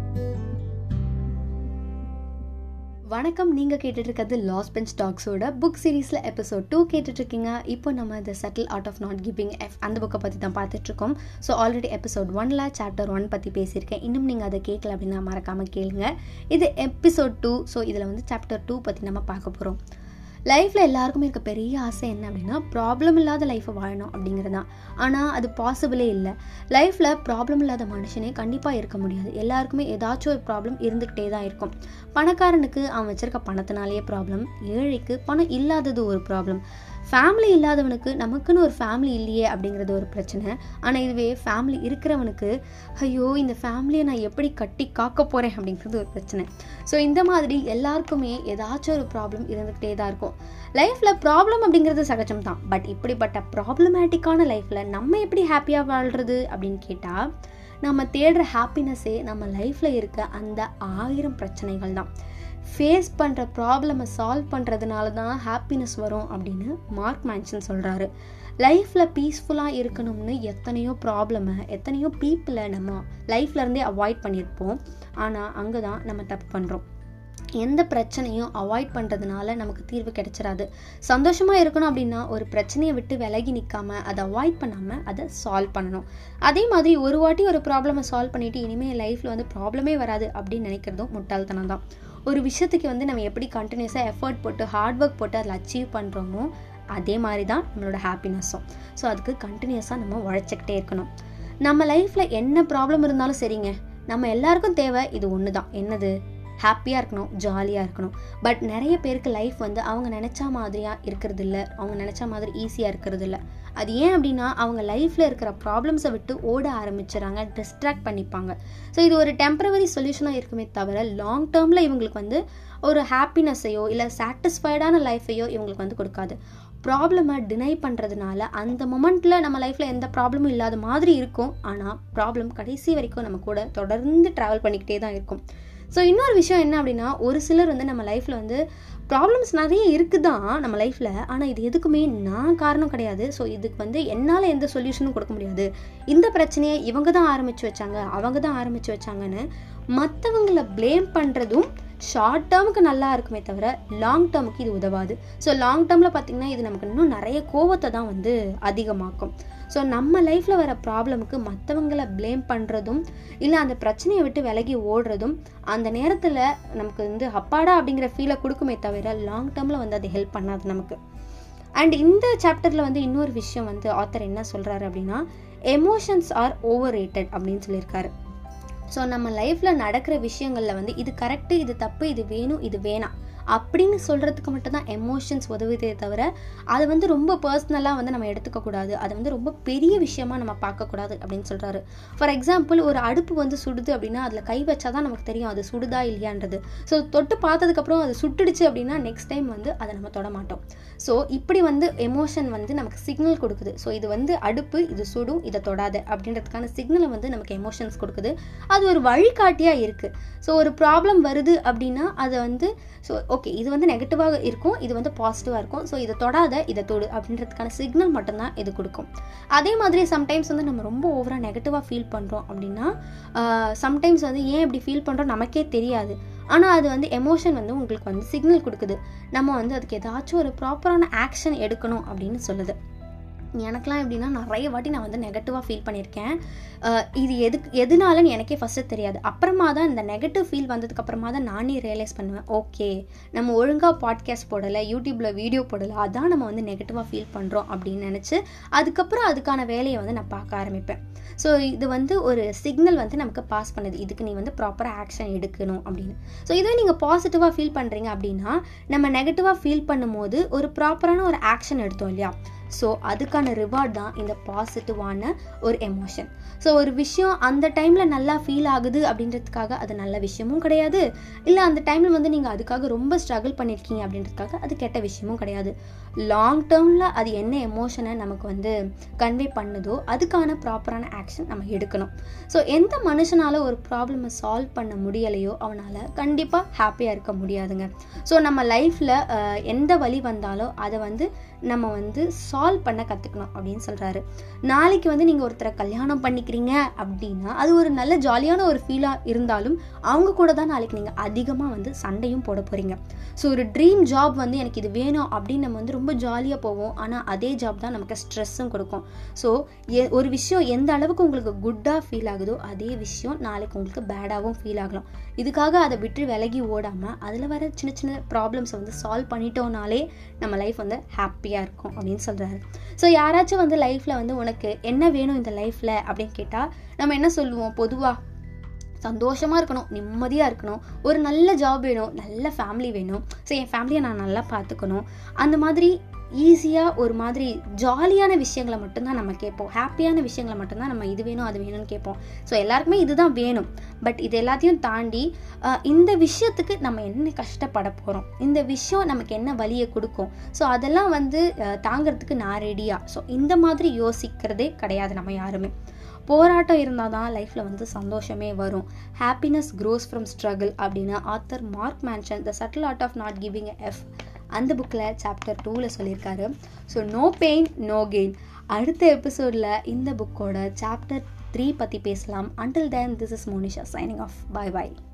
வணக்கம் நீங்கள் கேட்டுட்டு இருக்கிறது லாஸ் பெஞ்ச் டாக்ஸோட புக் சீரீஸில் எபிசோட் டூ கேட்டுட்ருக்கீங்க இப்போ நம்ம இந்த subtle art of not giving F அந்த புக்கை பற்றி தான் பார்த்துட்ருக்கோம் ஸோ ஆல்ரெடி எபிசோட் ஒன்ல சாப்டர் ஒன் பற்றி பேசியிருக்கேன் இன்னும் நீங்கள் அதை கேட்கல அப்படின்னா மறக்காமல் கேளுங்க இது எபிசோட் டூ ஸோ இதில் வந்து சாப்டர் டூ பற்றி நம்ம பார்க்க போகிறோம் லைஃப்பில் எல்லாருக்குமே இருக்க பெரிய ஆசை என்ன அப்படின்னா ப்ராப்ளம் இல்லாத லைஃப்பை வாழணும் அப்படிங்கிறது தான் ஆனால் அது பாசிபிளே இல்லை லைஃப்பில் ப்ராப்ளம் இல்லாத மனுஷனே கண்டிப்பாக இருக்க முடியாது எல்லாருக்குமே ஏதாச்சும் ஒரு ப்ராப்ளம் இருந்துக்கிட்டே தான் இருக்கும் பணக்காரனுக்கு அவன் வச்சிருக்க பணத்தினாலேயே ப்ராப்ளம் ஏழைக்கு பணம் இல்லாதது ஒரு ப்ராப்ளம் ஃபேமிலி இல்லாதவனுக்கு நமக்குன்னு ஒரு ஃபேமிலி இல்லையே அப்படிங்கிறது ஒரு பிரச்சனை ஆனால் இதுவே ஃபேமிலி இருக்கிறவனுக்கு ஐயோ இந்த ஃபேமிலியை நான் எப்படி கட்டி காக்க போகிறேன் அப்படிங்கிறது ஒரு பிரச்சனை ஸோ இந்த மாதிரி எல்லாருக்குமே ஏதாச்சும் ஒரு ப்ராப்ளம் இருந்துக்கிட்டே தான் இருக்கும் லைஃப்பில் ப்ராப்ளம் அப்படிங்கிறது சகஜம் தான் பட் இப்படிப்பட்ட ப்ராப்ளமேட்டிக்கான லைஃப்பில் நம்ம எப்படி ஹாப்பியாக வாழ்கிறது அப்படின்னு கேட்டால் நம்ம தேடுற ஹாப்பினஸ்ஸே நம்ம லைஃப்பில் இருக்க அந்த ஆயிரம் பிரச்சனைகள் தான் ஃபேஸ் பண்ணுற ப்ராப்ளமை சால்வ் பண்ணுறதுனால தான் ஹாப்பினஸ் வரும் அப்படின்னு மார்க் மேன்ஷன் சொல்கிறாரு லைஃப்பில் பீஸ்ஃபுல்லாக இருக்கணும்னு எத்தனையோ ப்ராப்ளமை எத்தனையோ பீப்புளை நம்ம லைஃப்லேருந்தே அவாய்ட் பண்ணியிருப்போம் ஆனால் அங்கே தான் நம்ம தப்பு பண்ணுறோம் எந்த பிரச்சனையும் அவாய்ட் பண்ணுறதுனால நமக்கு தீர்வு கிடைச்சிடாது சந்தோஷமாக இருக்கணும் அப்படின்னா ஒரு பிரச்சனையை விட்டு விலகி நிற்காம அதை அவாய்ட் பண்ணாமல் அதை சால்வ் பண்ணணும் அதே மாதிரி ஒரு வாட்டி ஒரு ப்ராப்ளமை சால்வ் பண்ணிவிட்டு இனிமேல் லைஃப்பில் வந்து ப்ராப்ளமே வராது அப்படின்னு நினைக்கிறதும் முட்டாள்தனம் தான் ஒரு விஷயத்துக்கு வந்து நம்ம எப்படி கண்டினியூஸாக எஃபர்ட் போட்டு ஹார்ட் ஒர்க் போட்டு அதில் அச்சீவ் பண்ணுறோமோ அதே மாதிரி தான் நம்மளோட ஹாப்பினஸ்ஸும் ஸோ அதுக்கு கண்டினியூஸாக நம்ம உழைச்சிக்கிட்டே இருக்கணும் நம்ம லைஃப்பில் என்ன ப்ராப்ளம் இருந்தாலும் சரிங்க நம்ம எல்லாருக்கும் தேவை இது ஒன்று தான் என்னது ஹாப்பியாக இருக்கணும் ஜாலியாக இருக்கணும் பட் நிறைய பேருக்கு லைஃப் வந்து அவங்க நினச்சா மாதிரியாக இருக்கிறது இல்லை அவங்க நினச்ச மாதிரி ஈஸியாக இருக்கிறது இல்லை அது ஏன் அப்படின்னா அவங்க லைஃப்பில் இருக்கிற ப்ராப்ளம்ஸை விட்டு ஓட ஆரம்பிச்சிடறாங்க டிஸ்ட்ராக்ட் பண்ணிப்பாங்க ஸோ இது ஒரு டெம்பரவரி சொல்யூஷனாக இருக்குமே தவிர லாங் டேர்மில் இவங்களுக்கு வந்து ஒரு ஹாப்பினஸ்ஸையோ இல்லை சாட்டிஸ்ஃபைடான லைஃப்பையோ இவங்களுக்கு வந்து கொடுக்காது ப்ராப்ளமை டினை பண்ணுறதுனால அந்த மொமெண்ட்டில் நம்ம லைஃப்பில் எந்த ப்ராப்ளமும் இல்லாத மாதிரி இருக்கும் ஆனால் ப்ராப்ளம் கடைசி வரைக்கும் நம்ம கூட தொடர்ந்து ட்ராவல் பண்ணிக்கிட்டே தான் இருக்கும் ஸோ இன்னொரு விஷயம் என்ன அப்படின்னா ஒரு சிலர் வந்து நம்ம லைஃப்பில் வந்து ப்ராப்ளம்ஸ் நிறைய இருக்குது தான் நம்ம லைஃப்பில் ஆனால் இது எதுக்குமே நான் காரணம் கிடையாது ஸோ இதுக்கு வந்து என்னால் எந்த சொல்யூஷனும் கொடுக்க முடியாது இந்த பிரச்சனையை இவங்க தான் ஆரம்பித்து வச்சாங்க அவங்க தான் ஆரம்பித்து வச்சாங்கன்னு மற்றவங்களை ப்ளேம் பண்ணுறதும் ஷார்ட் டேர்முக்கு நல்லா இருக்குமே தவிர லாங் டேர்முக்கு இது உதவாது ஸோ லாங் டேர்மில் பார்த்திங்கன்னா இது நமக்கு இன்னும் நிறைய கோவத்தை தான் வந்து அதிகமாக்கும் ஸோ நம்ம லைஃப்பில் வர ப்ராப்ளமுக்கு மற்றவங்களை ப்ளேம் பண்ணுறதும் இல்லை அந்த பிரச்சனையை விட்டு விலகி ஓடுறதும் அந்த நேரத்தில் நமக்கு வந்து அப்பாடா அப்படிங்கிற ஃபீலை கொடுக்குமே தவிர லாங் டேர்மில் வந்து அது ஹெல்ப் பண்ணாது நமக்கு அண்ட் இந்த சாப்டரில் வந்து இன்னொரு விஷயம் வந்து ஆத்தர் என்ன சொல்கிறாரு அப்படின்னா எமோஷன்ஸ் ஆர் ஓவர் ரேட்டட் அப்படின்னு சொல்லியிருக்காரு ஸோ நம்ம லைஃப்பில் நடக்கிற விஷயங்களில் வந்து இது கரெக்டு இது தப்பு இது வேணும் இது வேணாம் அப்படின்னு சொல்கிறதுக்கு மட்டும்தான் எமோஷன்ஸ் உதவுதே தவிர அதை வந்து ரொம்ப பர்சனலாக வந்து நம்ம எடுத்துக்கக்கூடாது அதை வந்து ரொம்ப பெரிய விஷயமா நம்ம பார்க்கக்கூடாது அப்படின்னு சொல்கிறாரு ஃபார் எக்ஸாம்பிள் ஒரு அடுப்பு வந்து சுடுது அப்படின்னா அதில் கை வச்சா தான் நமக்கு தெரியும் அது சுடுதா இல்லையான்றது ஸோ தொட்டு பார்த்ததுக்கப்புறம் அது சுட்டுடுச்சு அப்படின்னா நெக்ஸ்ட் டைம் வந்து அதை நம்ம தொட மாட்டோம் ஸோ இப்படி வந்து எமோஷன் வந்து நமக்கு சிக்னல் கொடுக்குது ஸோ இது வந்து அடுப்பு இது சுடும் இதை தொடாத அப்படின்றதுக்கான சிக்னலை வந்து நமக்கு எமோஷன்ஸ் கொடுக்குது அது ஒரு வழிகாட்டியாக இருக்குது ஸோ ஒரு ப்ராப்ளம் வருது அப்படின்னா அதை வந்து ஸோ ஓகே இது வந்து நெகட்டிவாக இருக்கும் இது வந்து பாசிட்டிவாக இருக்கும் ஸோ இதை தொடாத இதை தொடு அப்படின்றதுக்கான சிக்னல் மட்டும்தான் இது கொடுக்கும் அதே மாதிரி சம்டைம்ஸ் வந்து நம்ம ரொம்ப ஓவராக நெகட்டிவாக ஃபீல் பண்ணுறோம் அப்படின்னா சம்டைம்ஸ் வந்து ஏன் இப்படி ஃபீல் பண்ணுறோம் நமக்கே தெரியாது ஆனால் அது வந்து எமோஷன் வந்து உங்களுக்கு வந்து சிக்னல் கொடுக்குது நம்ம வந்து அதுக்கு ஏதாச்சும் ஒரு ப்ராப்பரான ஆக்ஷன் எடுக்கணும் அப்படின்னு சொல்லுது எனக்கெலாம் எப்படின்னா நிறைய வாட்டி நான் வந்து நெகட்டிவாக ஃபீல் பண்ணியிருக்கேன் இது எதுக்கு எதுனாலன்னு எனக்கே ஃபஸ்ட்டு தெரியாது அப்புறமா தான் இந்த நெகட்டிவ் ஃபீல் வந்ததுக்கு அப்புறமா தான் நானே ரியலைஸ் பண்ணுவேன் ஓகே நம்ம ஒழுங்காக பாட்காஸ்ட் போடலை யூடியூப்பில் வீடியோ போடலை அதான் நம்ம வந்து நெகட்டிவாக ஃபீல் பண்ணுறோம் அப்படின்னு நினச்சி அதுக்கப்புறம் அதுக்கான வேலையை வந்து நான் பார்க்க ஆரம்பிப்பேன் ஸோ இது வந்து ஒரு சிக்னல் வந்து நமக்கு பாஸ் பண்ணுது இதுக்கு நீ வந்து ப்ராப்பராக ஆக்ஷன் எடுக்கணும் அப்படின்னு ஸோ இதே நீங்கள் பாசிட்டிவாக ஃபீல் பண்ணுறீங்க அப்படின்னா நம்ம நெகட்டிவாக ஃபீல் பண்ணும்போது ஒரு ப்ராப்பரான ஒரு ஆக்ஷன் எடுத்தோம் இல்லையா ஸோ அதுக்கான ரிவார்ட் தான் இந்த பாசிட்டிவான ஒரு எமோஷன் ஸோ ஒரு விஷயம் அந்த டைமில் நல்லா ஃபீல் ஆகுது அப்படின்றதுக்காக அது நல்ல விஷயமும் கிடையாது இல்லை அந்த டைமில் வந்து நீங்கள் அதுக்காக ரொம்ப ஸ்ட்ரகிள் பண்ணியிருக்கீங்க அப்படின்றதுக்காக அது கெட்ட விஷயமும் கிடையாது லாங் டேர்மில் அது என்ன எமோஷனை நமக்கு வந்து கன்வே பண்ணுதோ அதுக்கான ப்ராப்பரான ஆக்ஷன் நம்ம எடுக்கணும் ஸோ எந்த மனுஷனால் ஒரு ப்ராப்ளமை சால்வ் பண்ண முடியலையோ அவனால் கண்டிப்பாக ஹாப்பியாக இருக்க முடியாதுங்க ஸோ நம்ம லைஃப்பில் எந்த வழி வந்தாலும் அதை வந்து நம்ம வந்து சால்வ் பண்ண கற்றுக்கணும் அப்படின்னு சொல்கிறாரு நாளைக்கு வந்து நீங்கள் ஒருத்தரை கல்யாணம் பண்ணிக்கிறீங்க அப்படின்னா அது ஒரு நல்ல ஜாலியான ஒரு ஃபீலாக இருந்தாலும் அவங்க கூட தான் நாளைக்கு நீங்கள் அதிகமாக வந்து சண்டையும் போட போகிறீங்க ஸோ ஒரு ட்ரீம் ஜாப் வந்து எனக்கு இது வேணும் அப்படின்னு நம்ம வந்து ரொம்ப ஜாலியாக போவோம் ஆனால் அதே ஜாப் தான் நமக்கு ஸ்ட்ரெஸ்ஸும் கொடுக்கும் ஸோ ஒரு விஷயம் எந்த அளவுக்கு உங்களுக்கு குட்டாக ஃபீல் ஆகுதோ அதே விஷயம் நாளைக்கு உங்களுக்கு பேடாகவும் ஃபீல் ஆகலாம் இதுக்காக அதை விட்டு விலகி ஓடாமல் அதில் வர சின்ன சின்ன ப்ராப்ளம்ஸை வந்து சால்வ் பண்ணிட்டோம்னாலே நம்ம லைஃப் வந்து ஹாப்பியாக இருக்கும் அப்படின்னு சொல்கிறாரு ஸோ யாராச்சும் வந்து லைஃப்பில் வந்து உனக்கு என்ன வேணும் இந்த லைஃப்பில் அப்படின்னு கேட்டால் நம்ம என்ன சொல்லுவோம் பொதுவாக சந்தோஷமாக இருக்கணும் நிம்மதியாக இருக்கணும் ஒரு நல்ல ஜாப் வேணும் நல்ல ஃபேமிலி வேணும் ஸோ என் ஃபேமிலியை நான் நல்லா பார்த்துக்கணும் அந்த மாதிரி ஈஸியாக ஒரு மாதிரி ஜாலியான விஷயங்களை மட்டும்தான் நம்ம கேட்போம் ஹாப்பியான விஷயங்களை மட்டும்தான் நம்ம இது வேணும் அது வேணும்னு கேட்போம் ஸோ எல்லாருக்குமே இதுதான் வேணும் பட் இது எல்லாத்தையும் தாண்டி இந்த விஷயத்துக்கு நம்ம என்ன கஷ்டப்பட போகிறோம் இந்த விஷயம் நமக்கு என்ன வழியை கொடுக்கும் ஸோ அதெல்லாம் வந்து தாங்கிறதுக்கு நான் ரெடியாக ஸோ இந்த மாதிரி யோசிக்கிறதே கிடையாது நம்ம யாருமே போராட்டம் இருந்தால் தான் லைஃப்பில் வந்து சந்தோஷமே வரும் ஹாப்பினஸ் க்ரோஸ் ஃப்ரம் ஸ்ட்ரகிள் அப்படின்னு author Mark Manson the subtle art of not giving F அந்த புக்கில் சாப்டர் டூவில் சொல்லியிருக்காரு so no pain no gain அடுத்த எபிசோடில் இந்த புக்கோட சாப்டர் த்ரீ பற்றி பேசலாம் until then this is Monisha signing off bye bye